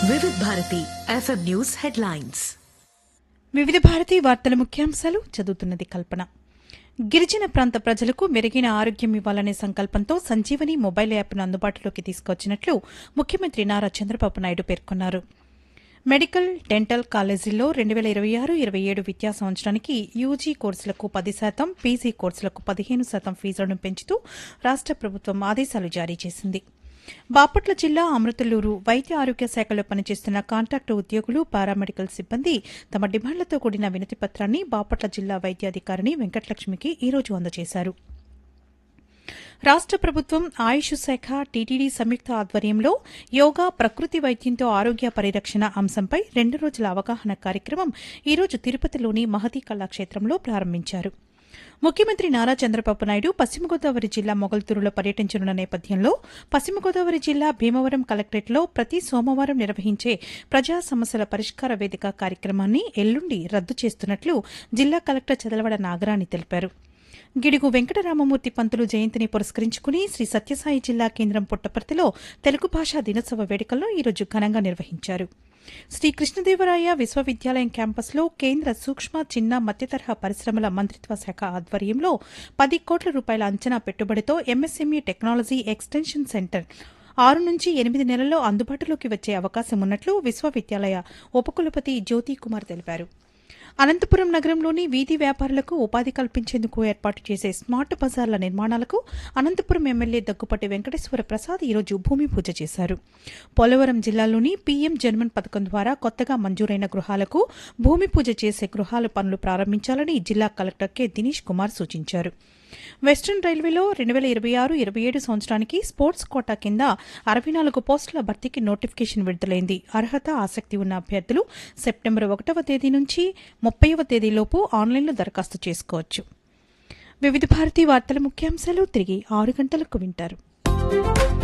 వివిధ Bharati FM news headlines వివిధ భారతీ వార్తల ముఖ్యాంశాలు చదువుతున్నది కల్పన గిరిజన ప్రాంత ప్రజలకు మెరుగైన ఆరోగ్యం ఇవ్వాలనే సంకల్పంతో సంజీవని మొబైల్ యాప్ను అందుబాటులోకి తీసుకొచ్చినట్లు ముఖ్యమంత్రి నారా చంద్రబాబు నాయుడు పేర్కొన్నారు మెడికల్ డెంటల్ కాలేజీల్లో రెండు వేల ఇరవై ఆరు ఇరవై ఏడు విద్యా సంవత్సరానికి యూజీ కోర్సులకు పది శాతం పీజీ కోర్సులకు పదిహేను శాతం ఫీజులను పెంచుతూ రాష్ట ప్రభుత్వం ఆదేశాలు జారీ చేసింది బాపట్ల జిల్లా అమృతలూరు వైద్య ఆరోగ్య శాఖలో పనిచేస్తున్న కాంట్రాక్టు ఉద్యోగులు పారామెడికల్ సిబ్బంది తమ డిమాండ్లతో కూడిన వినతి పత్రాన్ని బాపట్ల జిల్లా వైద్యాధికారిని వెంకటలక్ష్మికి ఈ రోజు అందజేశారు రాష్ట ప్రభుత్వం ఆయుష్ శాఖ టీటీడీ సంయుక్త ఆధ్వర్యంలో యోగా ప్రకృతి వైద్యంతో ఆరోగ్య పరిరక్షణ అంశంపై రెండు రోజుల అవగాహన కార్యక్రమం ఈరోజు తిరుపతిలోని మహతి కళాక్షేత్రంలో ప్రారంభించారు ముఖ్యమంత్రి నారా చంద్రబాబు నాయుడు పశ్చిమ గోదావరి జిల్లా మొగల్తూరులో పర్యటించనున్న నేపథ్యంలో పశ్చిమ గోదావరి జిల్లా భీమవరం కలెక్టరేట్లో ప్రతి సోమవారం నిర్వహించే ప్రజా సమస్యల పరిష్కార వేదిక కార్యక్రమాన్ని ఎల్లుండి రద్దు చేస్తున్నట్లు జిల్లా కలెక్టర్ చదలవడ నాగరాణి తెలిపారు గిడుగు వెంకటరామమూర్తి పంతులు జయంతిని పురస్కరించుకుని శ్రీ సత్యసాయి జిల్లా కేంద్రం పుట్టపర్తిలో తెలుగు భాషా దినోత్సవ వేడుకలను ఈరోజు ఘనంగా నిర్వహించారు శ్రీ కృష్ణదేవరాయ విశ్వవిద్యాలయం క్యాంపస్లో కేంద్ర సూక్ష్మ చిన్న మధ్యతరహా పరిశ్రమల మంత్రిత్వ శాఖ ఆధ్వర్యంలో పది కోట్ల రూపాయల అంచనా పెట్టుబడితో ఎంఎస్ఎంఈ టెక్నాలజీ ఎక్స్టెన్షన్ సెంటర్ ఆరు నుంచి ఎనిమిది నెలల్లో అందుబాటులోకి వచ్చే అవకాశం ఉన్నట్లు విశ్వవిద్యాలయ ఉపకులపతి జ్యోతి కుమార్ తెలిపారు అనంతపురం నగరంలోని వీధి వ్యాపారులకు ఉపాధి కల్పించేందుకు ఏర్పాటు చేసే స్మార్ట్ బజార్ల నిర్మాణాలకు అనంతపురం ఎమ్మెల్యే దగ్గుపాటి వెంకటేశ్వర ప్రసాద్ ఈరోజు భూమి పూజ చేశారు పోలవరం జిల్లాలోని పీఎం జన్మన్ పథకం ద్వారా కొత్తగా మంజూరైన గృహాలకు భూమి పూజ చేసే గృహాల పనులు ప్రారంభించాలని జిల్లా కలెక్టర్ కె దినేష్ కుమార్ సూచించారు వెస్టర్న్ రైల్వేలో రెండు వేల ఇరవై ఆరు ఇరవై ఏడు సంవత్సరానికి స్పోర్ట్స్ కోటా కింద అరవై నాలుగు పోస్టుల భర్తీకి నోటిఫికేషన్ విడుదలైంది అర్హత ఆసక్తి ఉన్న అభ్యర్థులు సెప్టెంబర్ ఒకటవ తేదీ నుంచి ముప్పైవ తేదీలోపు ఆన్లైన్లో దరఖాస్తు చేసుకోవచ్చు వివిధ భారతీ వార్తల ముఖ్యాంశాలు తిరిగి ఆరు గంటలకు వింటారు